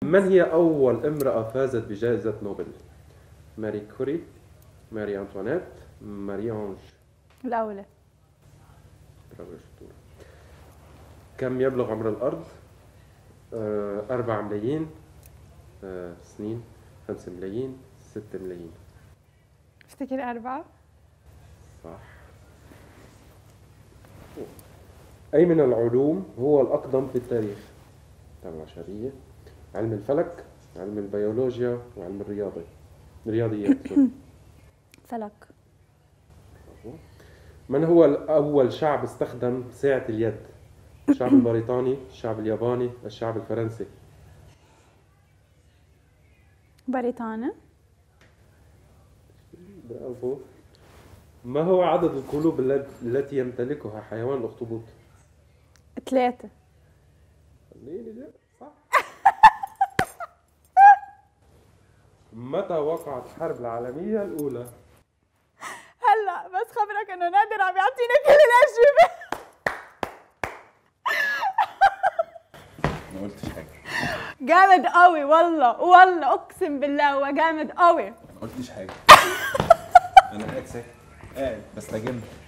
من هي أول امرأة فازت بجائزة نوبل؟ ماري كوري ماري أنطوانيت ماري أنج الأولى برافو يا شطورة كم يبلغ عمر الأرض؟ آه، أربع ملايين آه، سنين خمسة ملايين ستة ملايين افتكر أربعة صح أي من العلوم هو الأقدم في التاريخ؟ الطاقة البشرية علم الفلك علم البيولوجيا وعلم الرياضة الرياضيات سوري. فلك برافو. من هو أول شعب استخدم ساعة اليد؟ الشعب البريطاني، الشعب الياباني، الشعب الفرنسي بريطانيا برافو ما هو عدد القلوب الل- التي يمتلكها حيوان الأخطبوط؟ ثلاثة خليني ده صح متى وقعت الحرب العالمية الأولى؟ هلا بس خبرك انه نادر عم يعطينا كل الاجوبه ما قلتش حاجه جامد قوي والله والله اقسم بالله هو جامد قوي ما قلتش حاجه انا قاعد ساكت قاعد بستجم